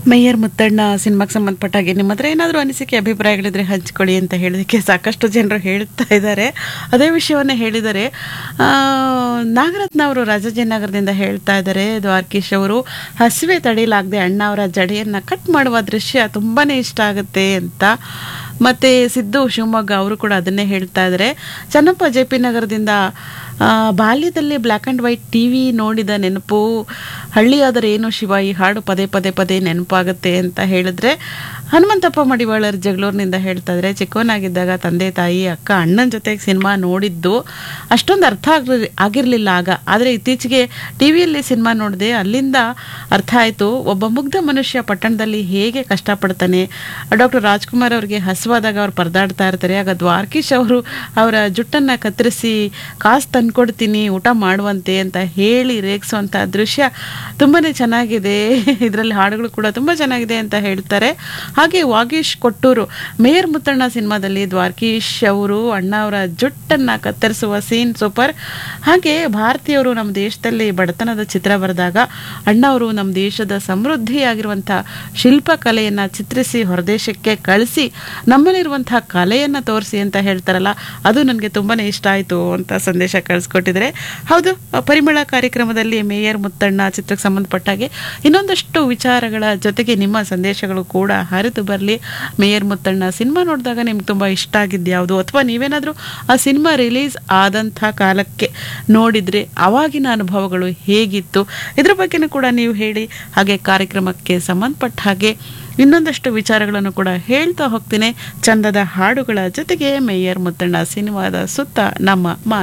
mayor Muthanna ಸಿನಿಮಾಗೆ ಸಂಬಂಧಪಟ್ಟ ಹಾಗೆ ನಿಮ್ಮ ಹತ್ರ ಏನಾದರೂ ಅನಿಸಿಕೆ ಅಭಿಪ್ರಾಯಗಳಿದ್ರೆ ಹಂಚ್ಕೊಳ್ಳಿ ಅಂತ ಹೇಳೋದಕ್ಕೆ ಸಾಕಷ್ಟು ಜನರು ಹೇಳ್ತಾ ಇದ್ದಾರೆ ಅದೇ ವಿಷಯವನ್ನೇ ಹೇಳಿದ್ದಾರೆ ಆ, ನಾಗರತ್ನ ಅವರು ರಾಜಾಜಿನಗರದಿಂದ ಹೇಳ್ತಾ ಇದ್ದಾರೆ ದ್ವಾರಕೀಶ್ ಅವರು ಹಸಿವೆ ತಡೆಯಲಾಗದೆ ಅಣ್ಣ ಅವರ ಜಡೆಯನ್ನು ಕಟ್ ಮಾಡುವ ದೃಶ್ಯ ತುಂಬಾ ಇಷ್ಟ ಆಗುತ್ತೆ ಅಂತ ಮತ್ತು ಸಿದ್ದು ಶಿವಮೊಗ್ಗ ಅವರು ಕೂಡ ಅದನ್ನೇ ಹೇಳ್ತಾ ಇದ್ದಾರೆ ಚನ್ನಪ್ಪ ಜೆ ಪಿ ನಗರದಿಂದ ಆ, ಬಾಲ್ಯದಲ್ಲಿ black and white T V ನೋಡಿದ ನೆನಪು ಹಳ್ಳಿಯಾದರೆ ಏನು ಶಿವ ಈ ಹಾಡು ಪದೇ ಪದೇ ಪದೇ ನೆನಪಾಗುತ್ತೆ ಅಂತ ಹೇಳಿದ್ರೆ ಹನುಮಂತಪ್ಪ ಮಡಿವಾಳರ್ ಜಗಳೂರಿನಿಂದ ಹೇಳ್ತಾ ಇದ್ರೆ ಚಿಕ್ಕವನಾಗಿದ್ದಾಗ ತಂದೆ ತಾಯಿ ಅಕ್ಕ ಅಣ್ಣನ ಜೊತೆಗೆ ಸಿನಿಮಾ ನೋಡಿದ್ದು ಅಷ್ಟೊಂದು ಅರ್ಥ ಆಗಿರ್ ಆಗಿರಲಿಲ್ಲ ಆಗ ಆದರೆ ಇತ್ತೀಚೆಗೆ ಟಿ ವಿಯಲ್ಲಿ ಸಿನಿಮಾ ನೋಡಿದೆ ಅಲ್ಲಿಂದ ಅರ್ಥ ಆಯಿತು ಒಬ್ಬ ಮುಗ್ಧ ಮನುಷ್ಯ ಪಟ್ಟಣದಲ್ಲಿ ಹೇಗೆ ಕಷ್ಟಪಡ್ತಾನೆ ಡಾಕ್ಟರ್ ರಾಜ್ಕುಮಾರ್ ಅವರಿಗೆ ಹಸುವಾದಾಗ ಅವ್ರು ಪರದಾಡ್ತಾ ಇರ್ತಾರೆ ಆಗ ದ್ವಾರಕೀಶ್ ಅವರು ಅವರ ಜುಟ್ಟನ್ನು ಕತ್ತರಿಸಿ ಕಾಸು ತಂದ್ಕೊಡ್ತೀನಿ ಊಟ ಮಾಡುವಂತೆ ಅಂತ ಹೇಳಿ ರೇಗಿಸುವಂಥ ದೃಶ್ಯ ತುಂಬಾ ಚೆನ್ನಾಗಿದೆ ಇದರಲ್ಲಿ ಹಾಡುಗಳು ಕೂಡ ತುಂಬ ಚೆನ್ನಾಗಿದೆ ಅಂತ ಹೇಳ್ತಾರೆ ಹಾಗೆ ವಾಗೀಶ್ ಕೊಟ್ಟೂರು ಮೇಯರ್ ಮುತ್ತಣ್ಣ ಸಿನಿಮಾದಲ್ಲಿ ದ್ವಾರಕೀಶ್ ಅವರು ಅಣ್ಣ ಅವರ ಜುಟ್ಟನ್ನು ಕತ್ತರಿಸುವ ಸೀನ್ ಸೂಪರ್ ಹಾಗೆ ಭಾರತೀಯರು ನಮ್ಮ ದೇಶದಲ್ಲಿ ಬಡತನದ ಚಿತ್ರ ಬರೆದಾಗ ಅಣ್ಣ ಅವರು ನಮ್ಮ ದೇಶದ ಸಮೃದ್ಧಿಯಾಗಿರುವಂಥ ಶಿಲ್ಪಕಲೆಯನ್ನು ಚಿತ್ರಿಸಿ ಹೊರದೇಶಕ್ಕೆ ಕಳಿಸಿ ನಮ್ಮಲ್ಲಿರುವಂತಹ ಕಲೆಯನ್ನು ತೋರಿಸಿ ಅಂತ ಹೇಳ್ತಾರಲ್ಲ ಅದು ನನಗೆ ತುಂಬಾ ಇಷ್ಟ ಆಯಿತು ಅಂತ ಸಂದೇಶ ಕಳಿಸ್ಕೊಟ್ಟಿದ್ದಾರೆ ಹೌದು ಪರಿಮಳ ಕಾರ್ಯಕ್ರಮದಲ್ಲಿ ಮೇಯರ್ ಮುತ್ತಣ್ಣ ಚಿತ್ರಕ್ಕೆ ಸಂಬಂಧಪಟ್ಟ ಹಾಗೆ ಇನ್ನೊಂದಷ್ಟು ವಿಚಾರಗಳ ಜೊತೆಗೆ ನಿಮ್ಮ ಸಂದೇಶಗಳು ಕೂಡ ಹರಿದು ಬರಲಿ ಮೇಯರ್ ಮುತ್ತಣ್ಣ ಸಿನಿಮಾ ನೋಡಿದಾಗ ನಿಮ್ಗೆ ತುಂಬ ಇಷ್ಟ ಆಗಿದ್ದು ಯಾವುದು ಅಥವಾ ನೀವೇನಾದರೂ ಆ ಸಿನಿಮಾ ರಿಲೀಸ್ ಆದಂಥ ಕಾಲಕ್ಕೆ ನೋಡಿದರೆ ಅವಾಗಿನ ಅನುಭವಗಳು ಹೇಗಿತ್ತು ಇದ್ರ ಬಗ್ಗೆನೂ ಕೂಡ ನೀವು ಹೇಳಿ ಹಾಗೆ ಕಾರ್ಯಕ್ರಮಕ್ಕೆ ಸಂಬಂಧಪಟ್ಟ ಹಾಗೆ ಇನ್ನೊಂದಷ್ಟು ವಿಚಾರಗಳನ್ನು ಕೂಡ ಹೇಳ್ತಾ ಹೋಗ್ತೀನಿ ಚಂದದ ಹಾಡುಗಳ ಜೊತೆಗೆ ಮೇಯರ್ ಮುತ್ತಣ್ಣ ಸಿನಿಮಾದ ಸುತ್ತ ನಮ್ಮ ಮಾತು